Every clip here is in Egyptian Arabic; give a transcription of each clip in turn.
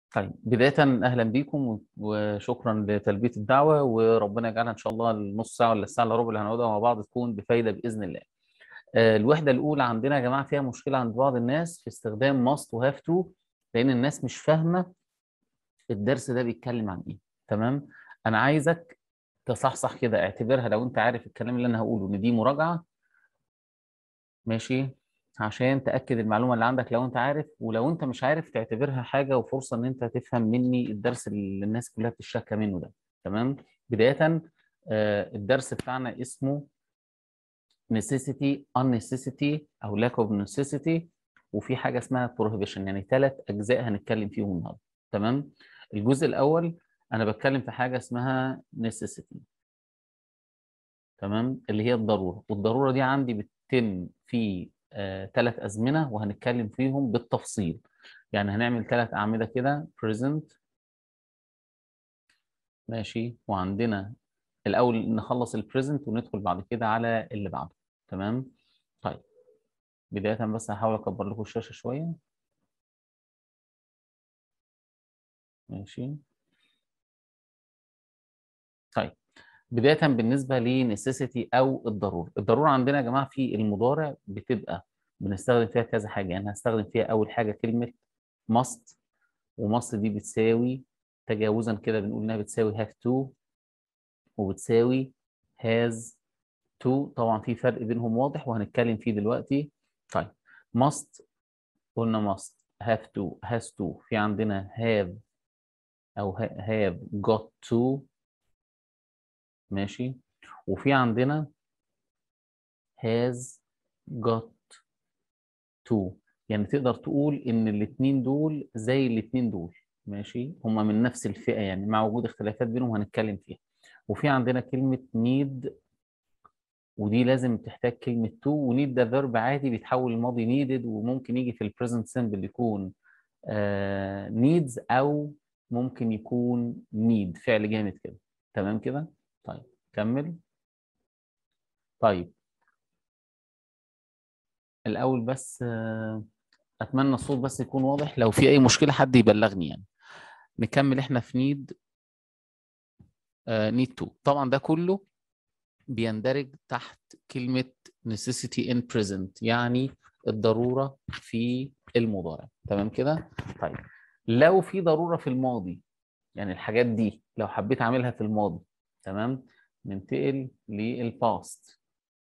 طيب بداية أهلا بيكم وشكرا لتلبية الدعوة وربنا يجعلها إن شاء الله النص ساعة ولا الساعة إلا ربع اللي هنقعدها مع بعض تكون بفايدة بإذن الله. آه، الوحدة الأولى عندنا يا جماعة فيها مشكلة عند بعض الناس في استخدام must و have to لأن الناس مش فاهمة الدرس ده بيتكلم عن إيه تمام؟ أنا عايزك تصحصح كده اعتبرها لو أنت عارف الكلام اللي أنا هقوله إن دي مراجعة ماشي عشان تأكد المعلومة اللي عندك لو انت عارف ولو انت مش عارف تعتبرها حاجة وفرصة ان انت تفهم مني الدرس اللي الناس كلها بتشتكى منه ده تمام بداية آه، الدرس بتاعنا اسمه necessity unnecessity او lack of necessity وفي حاجة اسمها prohibition يعني ثلاث اجزاء هنتكلم فيهم النهارده تمام الجزء الاول انا بتكلم في حاجة اسمها necessity تمام اللي هي الضرورة والضرورة دي عندي بتتم في ثلاث أزمنة وهنتكلم فيهم بالتفصيل يعني هنعمل ثلاث أعمدة كده present ماشي وعندنا الأول نخلص البريزنت وندخل بعد كده على اللي بعده تمام طيب بداية بس هحاول أكبر لكم الشاشة شوية ماشي طيب بداية بالنسبة لنسيسيتي أو الضرورة الضرورة عندنا يا جماعة في المضارع بتبقى بنستخدم فيها كذا حاجة يعني هستخدم فيها أول حاجة كلمة must وماست دي بتساوي تجاوزا كده بنقول إنها بتساوي have to وبتساوي has to طبعا في فرق بينهم واضح وهنتكلم فيه دلوقتي طيب must قلنا must have to has to في عندنا have أو have got to ماشي وفي عندنا has got to يعني تقدر تقول ان الاثنين دول زي الاثنين دول ماشي هما من نفس الفئة يعني مع وجود اختلافات بينهم هنتكلم فيها وفي عندنا كلمة need ودي لازم تحتاج كلمة to ونيد ده فيرب عادي بيتحول لماضي needed وممكن يجي في البريزنت سيمبل يكون uh, needs أو ممكن يكون need فعل جامد كده تمام كده؟ طيب كمل طيب الأول بس أتمنى الصوت بس يكون واضح لو في أي مشكلة حد يبلغني يعني نكمل إحنا في نيد نيد تو طبعا ده كله بيندرج تحت كلمة necessity in present يعني الضرورة في المضارع تمام كده طيب لو في ضرورة في الماضي يعني الحاجات دي لو حبيت أعملها في الماضي تمام ننتقل للباست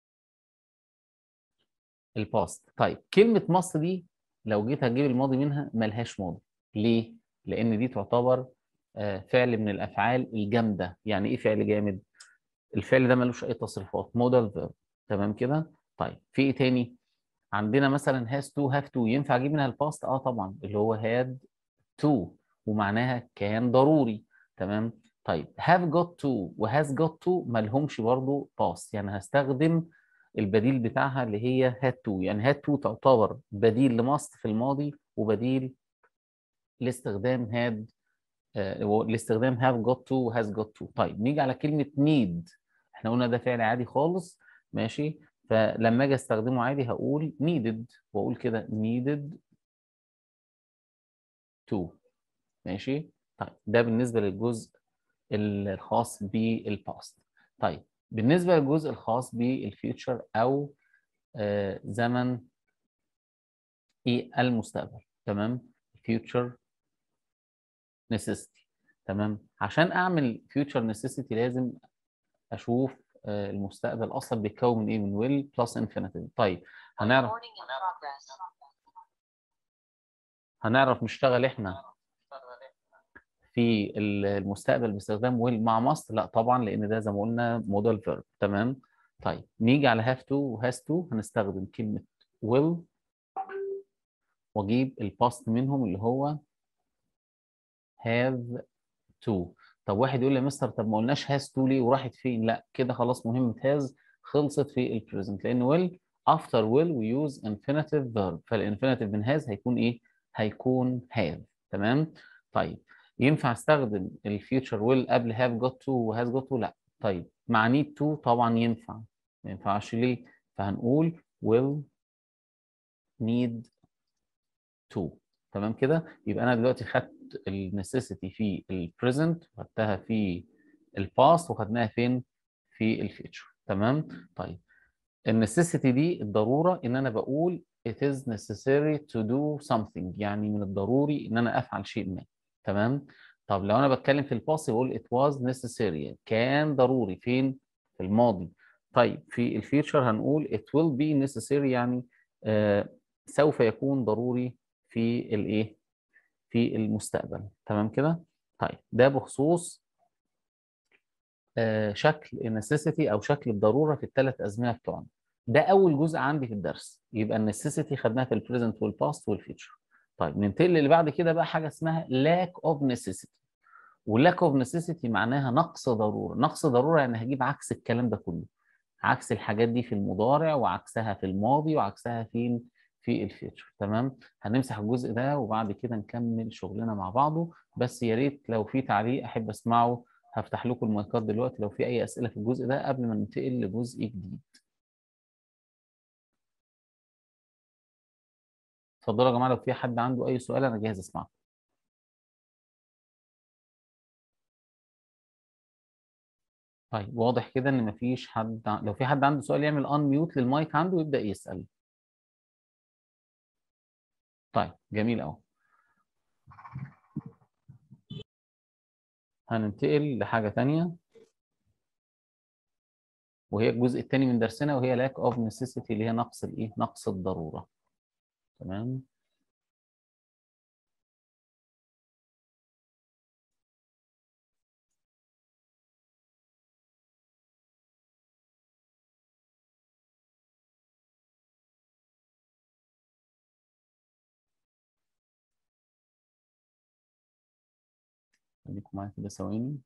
الباست طيب كلمة مصر دي لو جيت هجيب الماضي منها ملهاش ماضي ليه؟ لأن دي تعتبر فعل من الأفعال الجامدة يعني إيه فعل جامد؟ الفعل ده ملوش أي تصريفات مودال فيرب تمام كده؟ طيب في إيه تاني؟ عندنا مثلا has to have to ينفع أجيب منها الباست؟ أه طبعا اللي هو had to ومعناها كان ضروري تمام؟ طيب have got to و has got to مالهمش برضو past يعني هستخدم البديل بتاعها اللي هي had to يعني had to تعتبر بديل لماست في الماضي وبديل لاستخدام had آه لاستخدام have got to و has got to طيب نيجي على كلمة need احنا قلنا ده فعل عادي خالص ماشي فلما اجي استخدمه عادي هقول needed واقول كده needed to ماشي طيب ده بالنسبة للجزء الخاص بالباست طيب بالنسبة للجزء الخاص بالفيوتشر أو آه زمن إيه المستقبل تمام future necessity تمام عشان أعمل future necessity لازم أشوف آه المستقبل أصلا بيتكون من إيه من will plus infinitive طيب هنعرف هنعرف نشتغل إحنا في المستقبل باستخدام will مع ماست لا طبعا لان ده زي ما قلنا مودال فيرب تمام طيب نيجي على have to و has to هنستخدم كلمه will واجيب الباست منهم اللي هو have to طب واحد يقول لي يا مستر طب ما قلناش has to ليه وراحت فين لا كده خلاص مهمه has خلصت في البريزنت لان will after will we use infinitive verb فالانفينيتيف من has هيكون ايه هيكون have تمام طيب ينفع استخدم الفيوتشر ويل قبل هاف جوت تو وهاز جوت تو لا طيب مع نيد تو طبعا ينفع ما ينفعش ليه فهنقول will need to تمام كده يبقى انا دلوقتي خدت النسيسيتي في البريزنت وخدتها في الباست وخدناها فين في الفيوتشر تمام طيب النسيسيتي دي الضروره ان انا بقول it is necessary to do something يعني من الضروري ان انا افعل شيء ما تمام طب لو انا بتكلم في الباست بقول it was necessary كان ضروري فين في الماضي طيب في الفيوتشر هنقول it will be necessary يعني آه سوف يكون ضروري في الايه في المستقبل تمام كده طيب ده بخصوص آه شكل النسيسيتي او شكل الضروره في الثلاث ازمنه بتوعنا ده اول جزء عندي في الدرس يبقى النسيسيتي خدناها في البريزنت والباست والفيوتشر طيب ننتقل اللي بعد كده بقى حاجه اسمها lack of necessity واللاك اوف necessity معناها نقص ضروره نقص ضروره يعني هجيب عكس الكلام ده كله عكس الحاجات دي في المضارع وعكسها في الماضي وعكسها فين في الفيوتشر تمام هنمسح الجزء ده وبعد كده نكمل شغلنا مع بعضه بس يا ريت لو في تعليق احب اسمعه هفتح لكم المايكات دلوقتي لو في اي اسئله في الجزء ده قبل ما ننتقل لجزء جديد اتفضلوا يا جماعه لو في حد عنده اي سؤال انا جاهز اسمعه طيب واضح كده ان مفيش حد ع- لو في حد عنده سؤال يعمل ان ميوت للمايك عنده ويبدا يسال طيب جميل قوي هننتقل لحاجه تانية وهي الجزء الثاني من درسنا وهي lack of necessity اللي هي نقص الايه نقص الضروره تمام خليكم معايا كده ثواني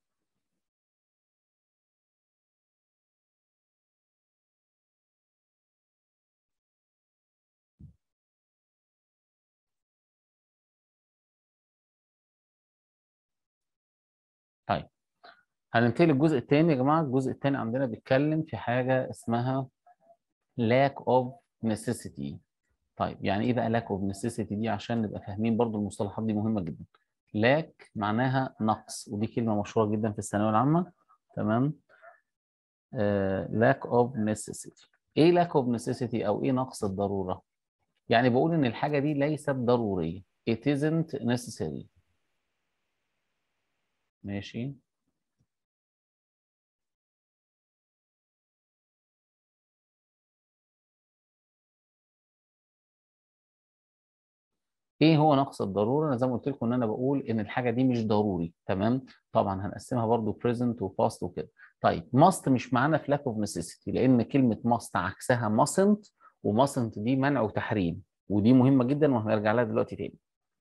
طيب هننتقل للجزء الثاني يا جماعه الجزء الثاني عندنا بيتكلم في حاجه اسمها lack of necessity طيب يعني ايه بقى lack of necessity دي عشان نبقى فاهمين برضو المصطلحات دي مهمه جدا lack معناها نقص ودي كلمه مشهوره جدا في الثانويه العامه تمام آه lack of necessity ايه lack of necessity او ايه نقص الضروره يعني بقول ان الحاجه دي ليست ضروريه it isn't necessary ماشي ايه هو نقص الضروره انا زي ما قلت لكم ان انا بقول ان الحاجه دي مش ضروري تمام طبعا هنقسمها برضو present وباست وكده طيب must مش معانا في lack of necessity لان كلمه must عكسها mustn't وmustn't دي منع وتحريم ودي مهمه جدا وهنرجع لها دلوقتي تاني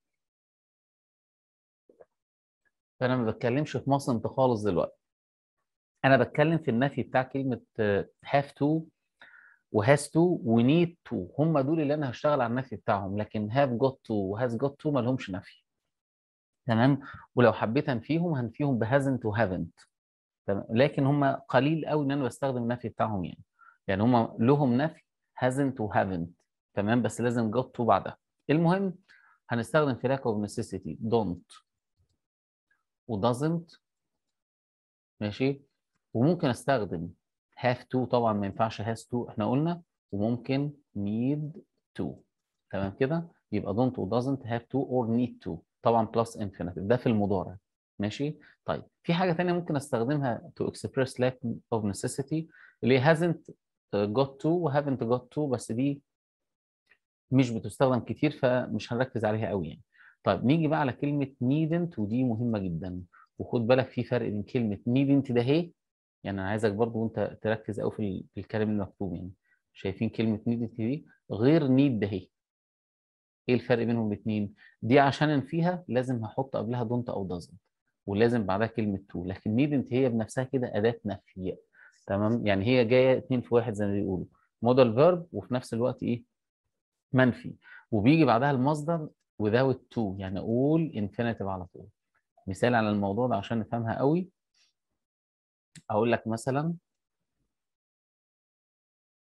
فانا ما بتكلمش في mustn't خالص دلوقتي انا بتكلم في النفي بتاع كلمه آه، have to وهاز تو ونيد تو هم دول اللي انا هشتغل على النفي بتاعهم لكن هاف جوت تو وهاز جوت تو ما لهمش نفي تمام ولو حبيت انفيهم هنفيهم بهازنت وهافنت تمام لكن هم قليل قوي ان انا بستخدم النفي بتاعهم يعني يعني هم لهم نفي هازنت وهافنت تمام بس لازم جوت تو بعدها المهم هنستخدم في lack of necessity don't و doesn't ماشي وممكن استخدم have to طبعا ما ينفعش has to احنا قلنا وممكن need to تمام كده يبقى don't و doesn't have to or need to طبعا plus infinitive ده في المضارع ماشي طيب في حاجة تانية ممكن استخدمها to express lack of necessity اللي هي hasn't got to و haven't got to بس دي مش بتستخدم كتير فمش هنركز عليها قوي يعني طيب نيجي بقى على كلمة needn't ودي مهمة جدا وخد بالك في فرق بين كلمة needn't ده هي يعني انا عايزك برضو وانت تركز قوي في ال- في الكلام المكتوب يعني شايفين كلمة needn't دي غير need ده هي ايه الفرق بينهم الاثنين دي عشان انفيها لازم هحط قبلها don't او doesn't ولازم بعدها كلمة to لكن needn't هي بنفسها كده أداة نفي تمام يعني هي جاية اتنين في واحد زي ما بيقولوا modal verb وفي نفس الوقت ايه منفي وبيجي بعدها المصدر without to يعني اقول infinitive على طول مثال على الموضوع ده عشان نفهمها قوي اقول لك مثلا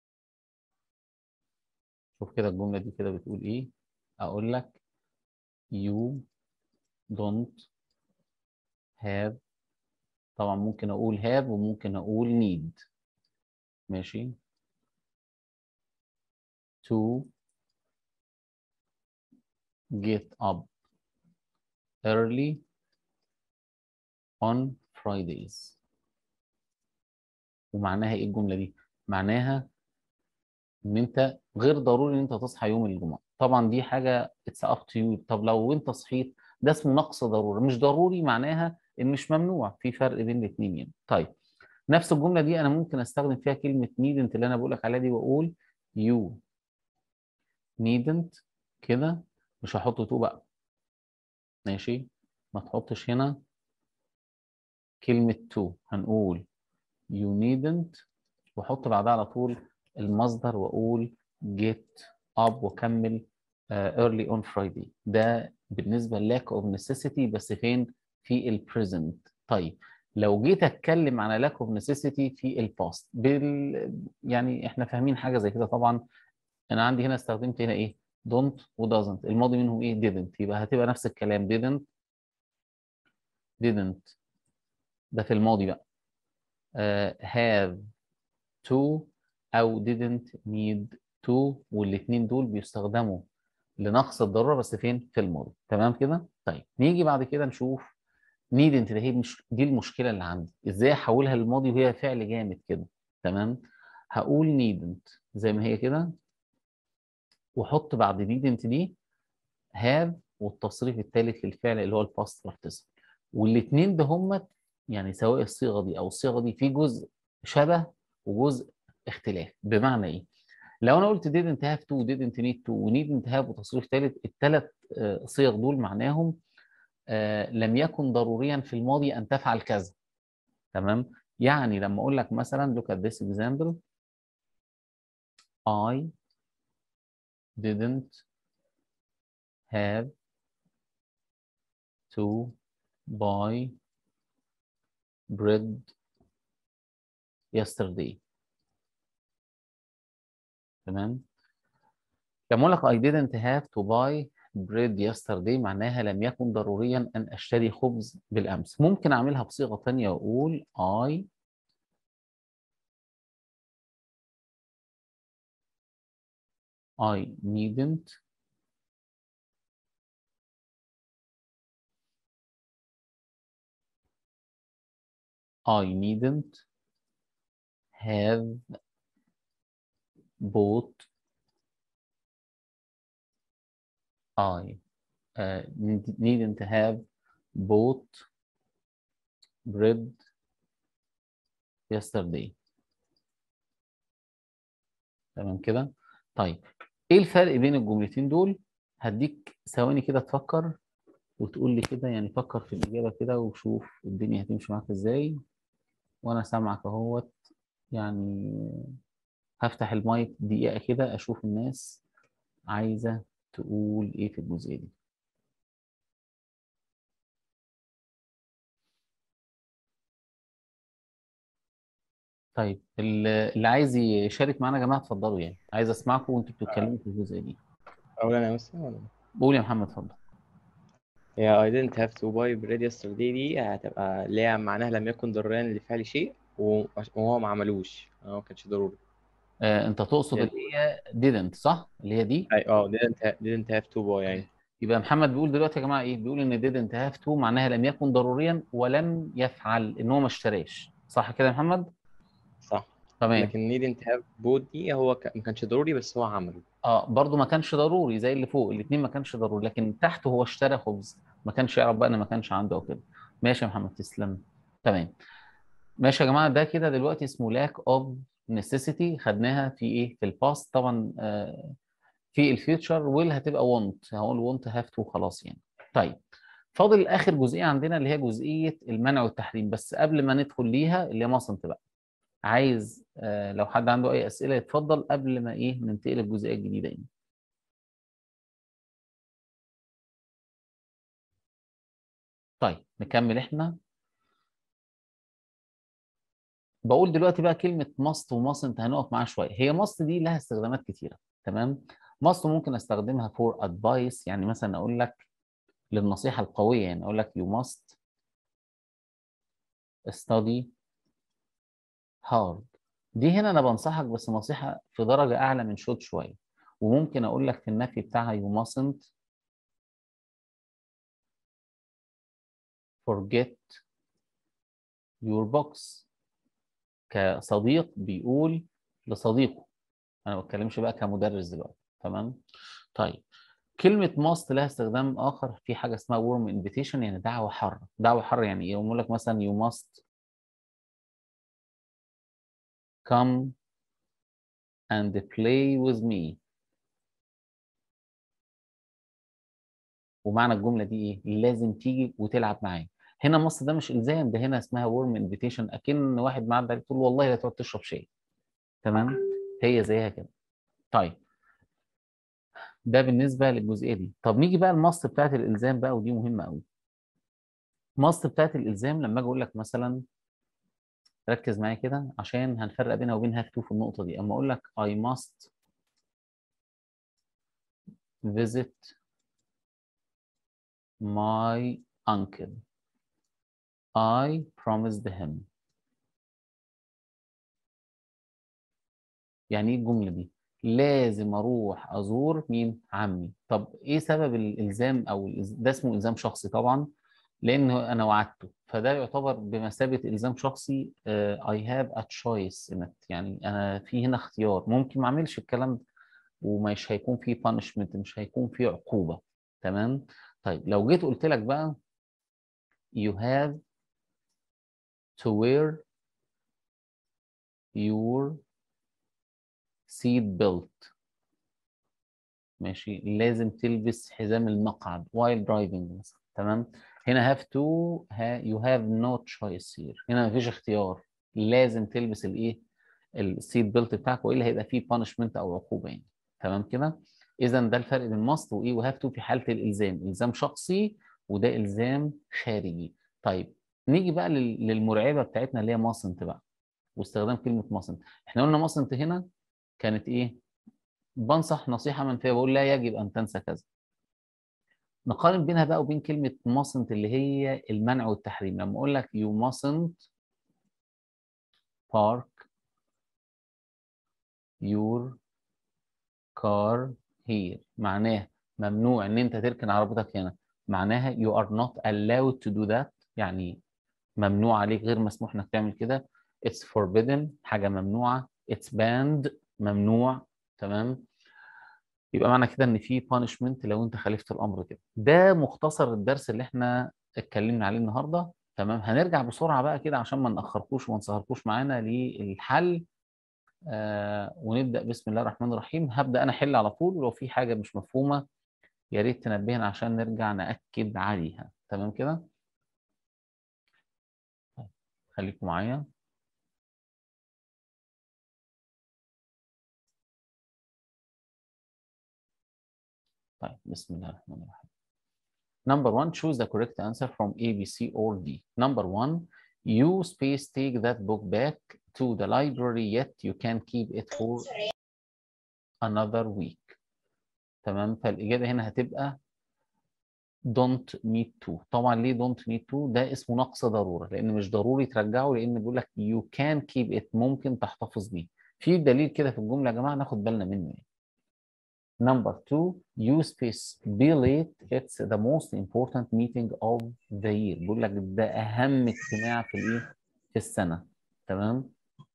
شوف كده الجملة دي كده بتقول ايه اقول لك you don't have طبعا ممكن اقول have وممكن اقول need ماشي to get up early on Fridays ومعناها ايه الجملة دي؟ معناها ان انت غير ضروري ان انت تصحى يوم الجمعة طبعا دي حاجة it's up to you طب لو انت صحيت ده اسمه نقص ضرورة مش ضروري معناها ان مش ممنوع في فرق بين الاثنين يعني طيب نفس الجملة دي انا ممكن استخدم فيها كلمة needn't اللي انا بقول لك عليها دي واقول you needn't كده مش هحط تو بقى ماشي ما تحطش هنا كلمة to هنقول you needn't واحط بعدها على طول المصدر واقول get up واكمل uh, early on Friday ده بالنسبة lack of necessity بس فين في ال present طيب لو جيت اتكلم عن lack of necessity في ال past بال يعني احنا فاهمين حاجة زي كده طبعا انا عندي هنا استخدمت هنا ايه don't و doesn't الماضي منهم ايه didn't يبقى هتبقى نفس الكلام didn't didn't ده في الماضي بقى uh, have to او didn't need to والاثنين دول بيستخدموا لنقص الضروره بس فين في الماضي تمام كده طيب نيجي بعد كده نشوف needn't ده هي مش دي المشكله اللي عندي ازاي احولها للماضي وهي فعل جامد كده تمام هقول needn't زي ما هي كده واحط بعد needn't دي have والتصريف الثالث للفعل اللي هو الباست participle والاثنين ده هم يعني سواء الصيغه دي او الصيغه دي في جزء شبه وجزء اختلاف بمعنى ايه لو انا قلت didn't have to didn't need to و needn't have وتصريف ثالث الثلاث صيغ دول معناهم آه لم يكن ضروريا في الماضي ان تفعل كذا تمام يعني لما اقول لك مثلا look at this example I didn't have to buy bread yesterday تمام لما اقول لك I didn't have to buy bread yesterday معناها لم يكن ضروريا ان اشتري خبز بالامس ممكن اعملها بصيغه ثانيه واقول I I needn't I needn't have bought I uh, needn't have bought bread yesterday تمام كده طيب ايه الفرق بين الجملتين دول هديك ثواني كده تفكر وتقول لي كده يعني فكر في الإجابة كده وشوف الدنيا هتمشي معاك ازاي وانا سامعك اهوت يعني هفتح المايك دقيقة كده اشوف الناس عايزة تقول ايه في الجزئية دي طيب اللي عايز يشارك معانا يا جماعة اتفضلوا يعني عايز اسمعكم وانتوا بتتكلموا في الجزئية دي أولا أنا بس ولا قول يا محمد اتفضل هي I didn't have to buy bread yesterday دي هتبقى اللي هي معناها لم يكن ضروريا لفعل شيء وهو ما عملوش هو ما كانش ضروري آه انت تقصد يعني- اللي هي didn't صح اللي هي دي أي اه didn't have, didn't have to buy يعني يبقى محمد بيقول دلوقتي يا جماعة ايه بيقول ان didn't have to معناها لم يكن ضروريا ولم يفعل ان هو ما اشتراش صح كده يا محمد صح تمام لكن needn't have bought دي هو ك... ما كانش ضروري بس هو عمله اه برضو ما كانش ضروري زي اللي فوق الاثنين ما كانش ضروري لكن تحت هو اشترى خبز ما كانش يعرف بقى ان ما كانش عنده او كده ماشي يا محمد تسلم تمام ماشي يا جماعه ده كده دلوقتي اسمه lack of necessity خدناها في ايه في الباست طبعا آه في الفيوتشر ويل هتبقى want هقول want have to خلاص يعني طيب فاضل اخر جزئيه عندنا اللي هي جزئيه المنع والتحريم بس قبل ما ندخل ليها اللي هي مصنت بقى عايز آه لو حد عنده اي اسئله يتفضل قبل ما ايه ننتقل للجزئيه الجديده يعني طيب نكمل احنا بقول دلوقتي بقى كلمة ماست وماست انت هنقف معاها شوية هي ماست دي لها استخدامات كتيرة تمام ماست ممكن استخدمها فور ادفايس يعني مثلا اقول لك للنصيحه القويه يعني اقول لك you must study hard دي هنا انا بنصحك بس نصيحه في درجه اعلى من should شويه وممكن اقول لك في النفي بتاعها you mustn't forget your books كصديق بيقول لصديقه انا ما بتكلمش بقى كمدرس دلوقتي تمام طيب كلمة must لها استخدام آخر في حاجة اسمها warm invitation يعني دعوة حارة دعوة حارة يعني إيه؟ يقول لك مثلا you must come and play with me ومعنى الجملة دي إيه؟ لازم تيجي وتلعب معايا هنا مصر ده مش إلزام ده هنا اسمها warm invitation أكن واحد معدي عليك تقول والله لا تقعد تشرب شاي تمام هي زيها كده طيب ده بالنسبه للجزئيه دي طب نيجي بقى المصل بتاعت الالزام بقى ودي مهمه قوي مصل بتاعت الالزام لما اجي اقول لك مثلا ركز معايا كده عشان هنفرق بينها وبين هاف تو في النقطه دي اما اقول لك I must visit my uncle I promised him يعني ايه الجمله دي لازم اروح ازور مين عمي طب ايه سبب الالزام او الإز- ده اسمه الزام شخصي طبعا لان انا وعدته فده يعتبر بمثابه الزام شخصي آه، I have a choice in it يعني انا في هنا اختيار ممكن ما اعملش الكلام ده ومش هيكون فيه punishment مش هيكون فيه عقوبه تمام طيب لو جيت قلت لك بقى you have to wear your seat belt ماشي لازم تلبس حزام المقعد while driving مثلا تمام هنا have to ha, you have no choice here هنا مفيش اختيار لازم تلبس الايه السيت بيلت بتاعك والا هيبقى فيه punishment او عقوبه يعني تمام كده اذا ده الفرق بين must وايه وهاف تو في حاله الالزام الزام شخصي وده الزام خارجي طيب نيجي بقى لل- للمرعبه بتاعتنا اللي هي mustn't بقى واستخدام كلمه mustn't احنا قلنا mustn't هنا كانت ايه بنصح نصيحه منفيه بقول لا يجب ان تنسى كذا نقارن بينها بقى وبين كلمه mustn't اللي هي المنع والتحريم لما اقول لك you mustn't park your car here معناه ممنوع ان انت تركن عربيتك هنا معناها you are not allowed to do that يعني ممنوع عليك غير مسموح انك تعمل كده it's forbidden حاجه ممنوعه it's banned ممنوع تمام يبقى معنى كده ان في punishment لو انت خالفت الامر كده ده مختصر الدرس اللي احنا اتكلمنا عليه النهارده تمام هنرجع بسرعه بقى كده عشان ما ناخركوش وما نسهركوش معانا للحل آه ونبدا بسم الله الرحمن الرحيم هبدا انا احل على طول ولو في حاجه مش مفهومه يا ريت تنبهنا عشان نرجع ناكد عليها تمام كده طيب، خليكم معايا طيب بسم الله الرحمن الرحيم Number one, choose the correct answer from A, B, C, or D. Number one, you space take that book back to the library yet you can keep it for another week. تمام فالإجابة هنا هتبقى don't need to. طبعا ليه don't need to؟ ده اسمه نقص ضرورة لأن مش ضروري ترجعه لأن بيقول لك you can keep it ممكن تحتفظ بيه. في دليل كده في الجملة يا جماعة ناخد بالنا منه يعني. Number two, you space be late. It's the most important meeting of the year. بيقول لك ده أهم اجتماع في الإيه؟ في السنة. تمام؟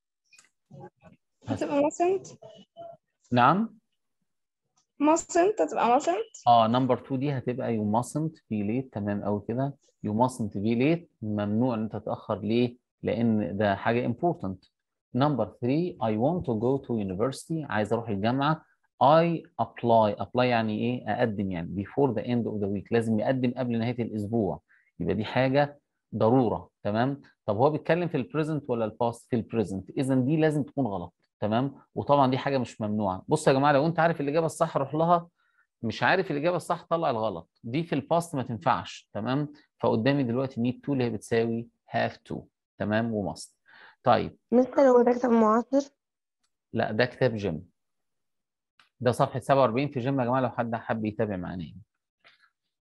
هتبقى mustn't نعم؟ mustn't هتبقى mustn't اه نمبر 2 دي هتبقى you mustn't be late تمام قوي كده. You mustn't be late ممنوع إن أنت تتأخر ليه؟ لأن ده حاجة important. Number 3 I want to go to university عايز أروح الجامعة. I apply apply يعني ايه اقدم يعني before the end of the week لازم يقدم قبل نهايه الاسبوع يبقى دي حاجه ضروره تمام طب هو بيتكلم في البريزنت ولا الباست في البريزنت اذا دي لازم تكون غلط تمام وطبعا دي حاجه مش ممنوعه بص يا جماعه لو انت عارف الاجابه الصح روح لها مش عارف الاجابه الصح طلع الغلط دي في الباست ما تنفعش تمام فقدامي دلوقتي need to اللي هي بتساوي have to تمام وماست طيب مثل هو ده كتاب معاصر لا ده كتاب جيم ده صفحة 47 في جيم يا جماعة لو حد حب يتابع معانا يعني.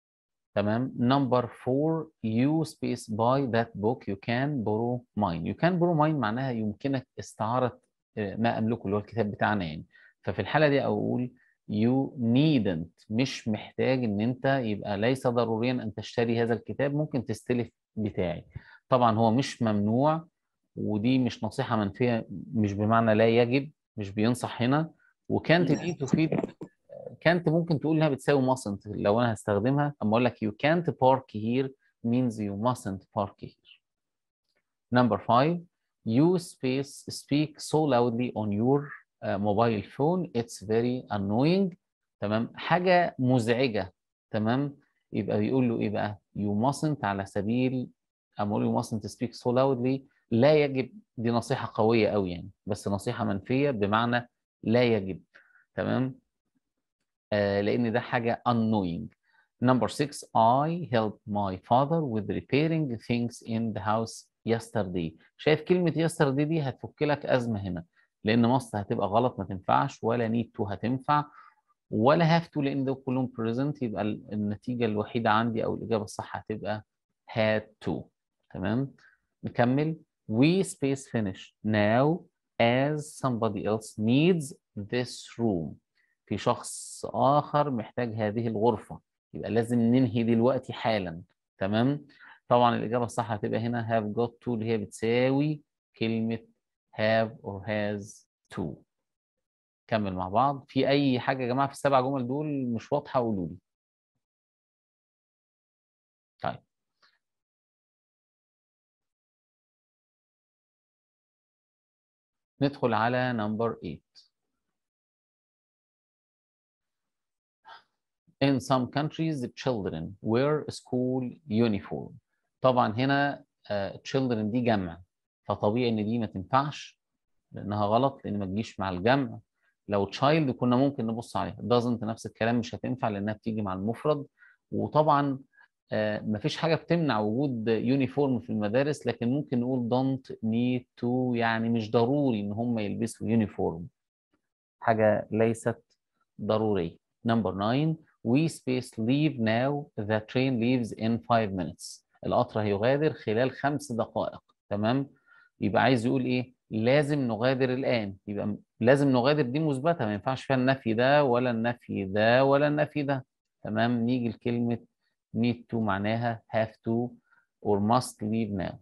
تمام نمبر 4 you space buy that book you can borrow mine you can borrow mine معناها يمكنك استعارة آه، ما أملكه اللي هو الكتاب بتاعنا يعني ففي الحالة دي أقول you needn't مش محتاج إن أنت يبقى ليس ضروريا أن تشتري هذا الكتاب ممكن تستلف بتاعي طبعا هو مش ممنوع ودي مش نصيحة منفية مش بمعنى لا يجب مش بينصح هنا وكانت دي تفيد كانت ممكن تقول انها بتساوي mustn't لو انا هستخدمها اما اقول لك you can't park here means you mustn't park here. Number five, you space speak so loudly on your uh, mobile phone it's very annoying تمام حاجة مزعجة تمام يبقى بيقول له ايه بقى you mustn't على سبيل اما اقول you mustn't speak so loudly لا يجب دي نصيحة قوية قوي يعني بس نصيحة منفية بمعنى لا يجب تمام آه لان ده حاجه annoying number six I helped my father with repairing things in the house yesterday شايف كلمه yesterday دي هتفك لك ازمه هنا لان must هتبقى غلط ما تنفعش ولا need to هتنفع ولا have to لان دول كلهم present يبقى ال- النتيجه الوحيده عندي او الاجابه الصح هتبقى had to تمام نكمل we space finish now as somebody else needs this room في شخص آخر محتاج هذه الغرفة يبقى لازم ننهي دلوقتي حالا تمام طبعا الإجابة الصح هتبقى هنا have got to اللي هي بتساوي كلمة have or has to كمل مع بعض في أي حاجة يا جماعة في السبع جمل دول مش واضحة قولوا لي طيب ندخل على نمبر 8 In some countries, the children wear school uniform. طبعا هنا uh, children دي جمع فطبيعي ان دي ما تنفعش لانها غلط لان ما تجيش مع الجمع لو child كنا ممكن نبص عليها doesn't نفس الكلام مش هتنفع لانها بتيجي مع المفرد وطبعا uh, ما فيش حاجه بتمنع وجود يونيفورم في المدارس لكن ممكن نقول don't need to يعني مش ضروري ان هم يلبسوا يونيفورم حاجه ليست ضروريه number 9 we space leave now the train leaves in 5 minutes القطر هيغادر خلال خمس دقائق تمام يبقى عايز يقول ايه لازم نغادر الان يبقى م- لازم نغادر دي مثبته ما ينفعش فيها النفي ده ولا النفي ده ولا النفي ده تمام نيجي لكلمه need to معناها have to or must leave now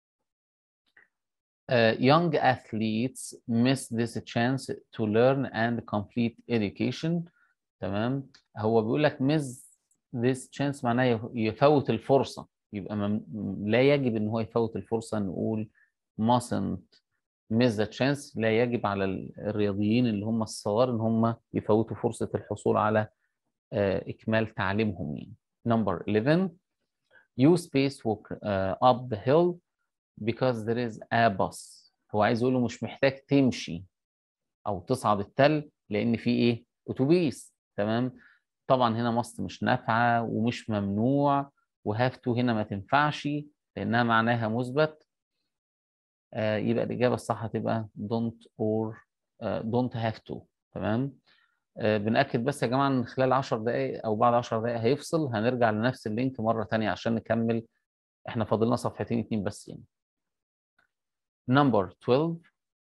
Uh, young athletes miss this chance to learn and complete education تمام هو بيقول لك miss this chance معناه يف- يفوت الفرصة يبقى مم... لا يجب ان هو يفوت الفرصة نقول mustn't miss the chance لا يجب على ال- الرياضيين اللي هم الصغار ان هم يفوتوا فرصة الحصول على آه، اكمال تعليمهم يعني number 11 you space walk uh, up the hill because there is a bus هو عايز يقول له مش محتاج تمشي او تصعد التل لان في ايه اتوبيس تمام طبعا هنا ماست مش نافعه ومش ممنوع وهاف تو هنا ما تنفعش لانها معناها مثبت آه يبقى الاجابه الصح هتبقى don't or آه don't have to تمام آه بنأكد بس يا جماعه ان خلال 10 دقائق او بعد 10 دقائق هيفصل هنرجع لنفس اللينك مره تانية عشان نكمل احنا فاضلنا صفحتين اتنين بس يعني number 12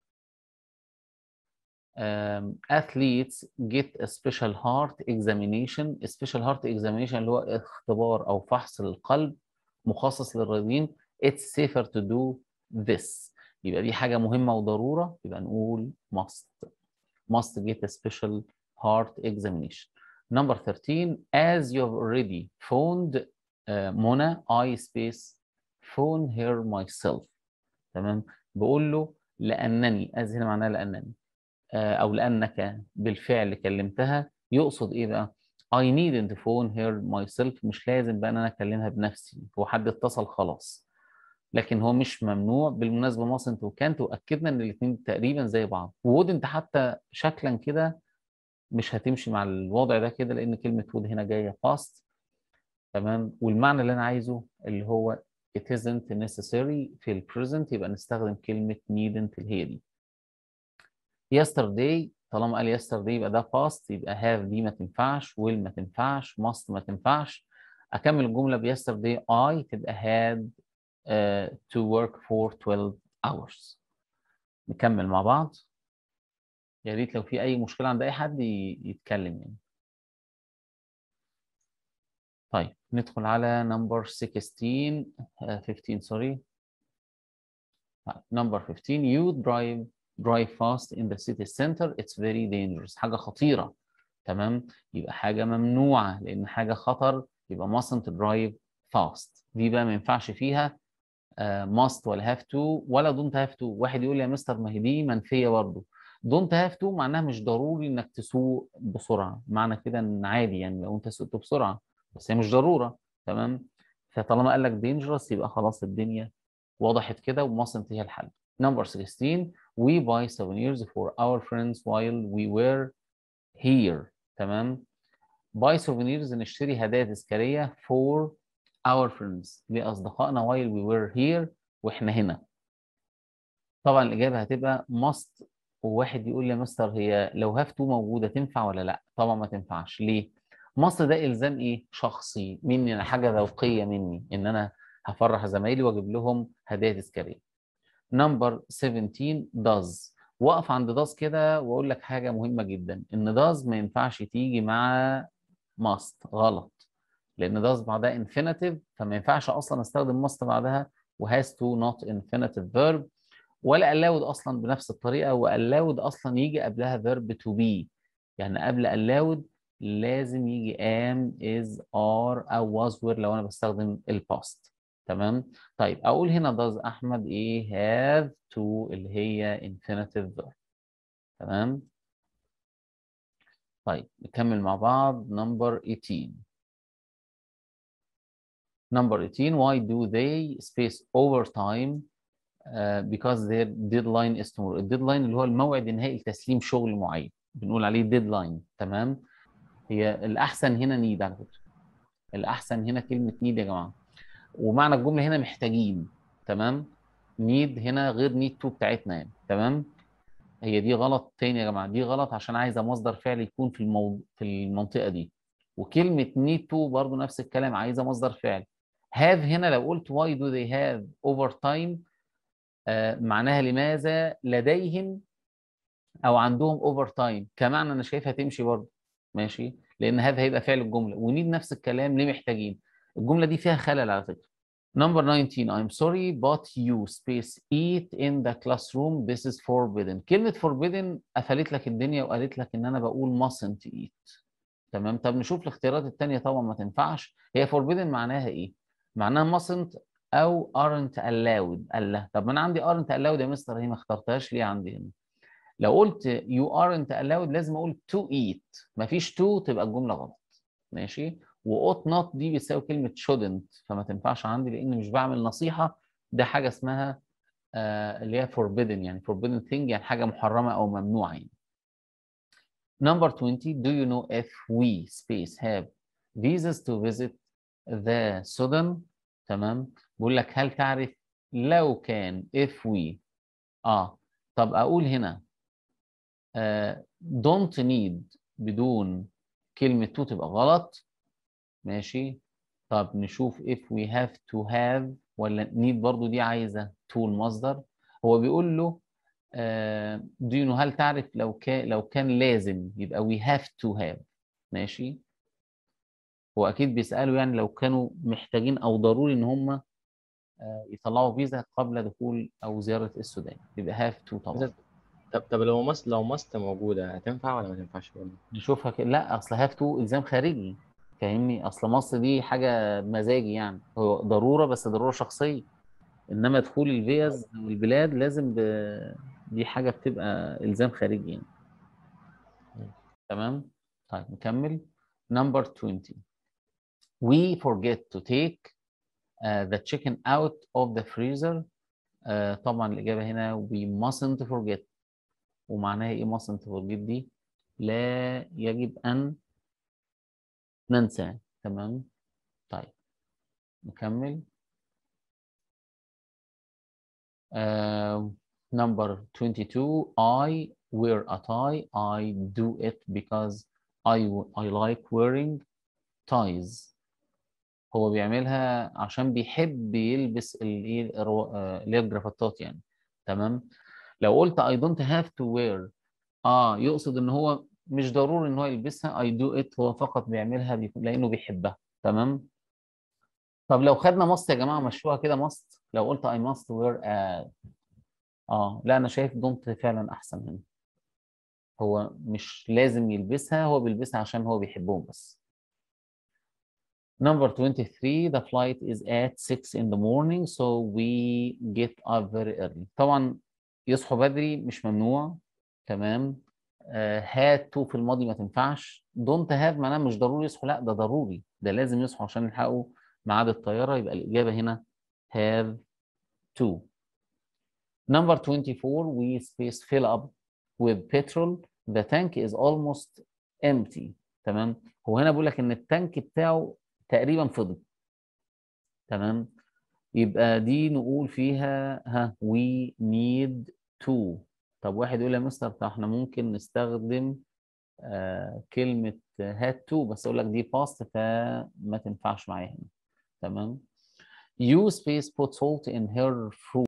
um, athletes get a special heart examination special heart examination اللي هو اختبار او فحص للقلب مخصص للرياضيين it's safer to do this يبقى دي حاجة مهمة وضرورة يبقى نقول must must get a special heart examination number 13 as you have already phoned uh, Mona I space phone her myself تمام بقول له لأنني as هنا معناها لأنني او لانك بالفعل كلمتها يقصد ايه بقى I needn't phone her myself مش لازم بقى ان انا اكلمها بنفسي هو حد اتصل خلاص لكن هو مش ممنوع بالمناسبه ماسنت وكانت واكدنا ان الاثنين تقريبا زي بعض وود انت حتى شكلا كده مش هتمشي مع الوضع ده كده لان كلمه وود هنا جايه past تمام والمعنى اللي انا عايزه اللي هو it isn't necessary في البريزنت يبقى نستخدم كلمه needn't اللي هي دي yesterday طالما قال yesterday يبقى ده past يبقى have دي ما تنفعش will ما تنفعش must ما تنفعش اكمل الجمله ب yesterday I تبقى had uh, to work for 12 hours نكمل مع بعض يا ريت لو في اي مشكله عند اي حد ي- يتكلم يعني طيب ندخل على نمبر 16 آه، 15 سوري نمبر 15 you drive drive fast in the city center it's very dangerous حاجه خطيره تمام يبقى حاجه ممنوعه لان حاجه خطر يبقى mustn't drive fast دي بقى ما ينفعش فيها آه، must ولا have to ولا don't have to واحد يقول لي يا مستر ما هي دي منفيه برضه don't have to معناها مش ضروري انك تسوق بسرعه معنى كده ان عادي يعني لو انت سوقت بسرعه بس هي مش ضروره تمام فطالما قال لك dangerous يبقى خلاص الدنيا وضحت كده ومصر هي الحل number 16 we buy souvenirs for our friends while we were here تمام buy souvenirs نشتري هدايا تذكاريه for our friends لأصدقائنا while we were here وإحنا هنا طبعا الإجابة هتبقى must وواحد يقول لي يا مستر هي لو have to موجودة تنفع ولا لأ؟ طبعا ما تنفعش ليه؟ must ده إلزام إيه؟ شخصي مني أنا حاجة ذوقية مني إن أنا هفرح زمايلي وأجيب لهم هدايا تذكارية. نمبر 17 does وقف عند does كده وأقول لك حاجة مهمة جدا إن does ما ينفعش تيجي مع must غلط لان does بعدها infinitive فما ينفعش اصلا استخدم must بعدها و has to not infinitive verb ولا allowed اصلا بنفس الطريقه و allowed اصلا يجي قبلها verb to be يعني قبل allowed لازم يجي am is are او was were لو انا بستخدم الباست تمام طيب اقول هنا does احمد ايه have to اللي هي infinitive verb تمام طيب نكمل مع بعض number 18 Number 18, why do they space overtime uh, because their deadline is tomorrow. الديدلاين اللي هو الموعد النهائي لتسليم شغل معين بنقول عليه ديدلاين تمام هي الأحسن هنا نيد على فكرة الأحسن هنا كلمة نيد يا جماعة ومعنى الجملة هنا محتاجين تمام نيد هنا غير نيد تو بتاعتنا يعني تمام هي دي غلط تاني يا جماعة دي غلط عشان عايزة مصدر فعل يكون في الموضوع في المنطقة دي وكلمة need to برضو نفس الكلام عايزة مصدر فعل have هنا لو قلت why do they have overtime آه معناها لماذا لديهم او عندهم overtime كمعنى انا شايفها تمشي برضه ماشي لان هذا هيبقى فعل الجمله ونيد نفس الكلام ليه محتاجين الجمله دي فيها خلل على فكره Number 19 I'm sorry but you space eat in the classroom this is forbidden كلمة forbidden قفلت لك الدنيا وقالت لك ان انا بقول mustn't eat تمام طب نشوف الاختيارات التانية طبعا ما تنفعش هي forbidden معناها ايه معناها mustn't او aren't allowed الله طب ما انا عندي aren't allowed يا مستر هي ما اخترتهاش ليه عندي هنا لو قلت you aren't allowed لازم اقول to eat مفيش to تبقى الجمله غلط ماشي و ought not دي بتساوي كلمه shouldn't فما تنفعش عندي لان مش بعمل نصيحه ده حاجه اسمها آه اللي هي forbidden يعني forbidden thing يعني حاجه محرمه او ممنوعه يعني Number 20 do you know if we space have visas to visit the Sudan تمام بيقول لك هل تعرف لو كان if we اه طب اقول هنا آه don't need بدون كلمة to تبقى غلط ماشي طب نشوف if we have to have ولا need برضو دي عايزة to المصدر هو بيقول له آه do you know هل تعرف لو كان لو كان لازم يبقى we have to have ماشي هو اكيد بيسالوا يعني لو كانوا محتاجين او ضروري ان هم يطلعوا فيزا قبل دخول او زياره السودان يبقى هاف تو طبعا طب طب لو مست لو مست موجودة هتنفع ولا ما تنفعش برضه؟ نشوفها كده لا اصل هاف تو الزام خارجي فاهمني اصل مصر دي حاجه مزاجي يعني هو ضروره بس ضروره شخصيه انما دخول الفيز والبلاد لازم ب... دي حاجه بتبقى الزام خارجي يعني تمام طيب نكمل نمبر 20 we forget to take uh, the chicken out of the freezer uh, طبعا الإجابة هنا we mustn't forget ومعناها إيه mustn't forget دي لا يجب أن ننسى تمام طيب نكمل uh, number 22 I wear a tie I do it because I, I like wearing ties هو بيعملها عشان بيحب يلبس الايه الرو- آه، اللي هي الجرافطات يعني تمام لو قلت I don't have to wear اه يقصد ان هو مش ضروري ان هو يلبسها I do it هو فقط بيعملها بيكون- لانه بيحبها تمام طب لو خدنا must يا جماعه مشوها كده must لو قلت I must wear a اه لا انا شايف don't فعلا احسن هنا هو مش لازم يلبسها هو بيلبسها عشان هو بيحبهم بس Number 23 the flight is at 6 in the morning so we get up very early طبعا يصحوا بدري مش ممنوع تمام آه had to في الماضي ما تنفعش don't have معناها مش ضروري يصحوا لا ده ضروري ده لازم يصحوا عشان يلحقوا ميعاد الطيارة يبقى الإجابة هنا have to Number 24 we space fill up with petrol the tank is almost empty تمام هو هنا بيقول لك ان التانك بتاعه تقريبا فضي تمام يبقى دي نقول فيها ها we need to طب واحد يقول يا مستر طب احنا ممكن نستخدم آه كلمة had to بس اقول لك دي past فما تنفعش معايا هنا تمام you space put salt in her fruit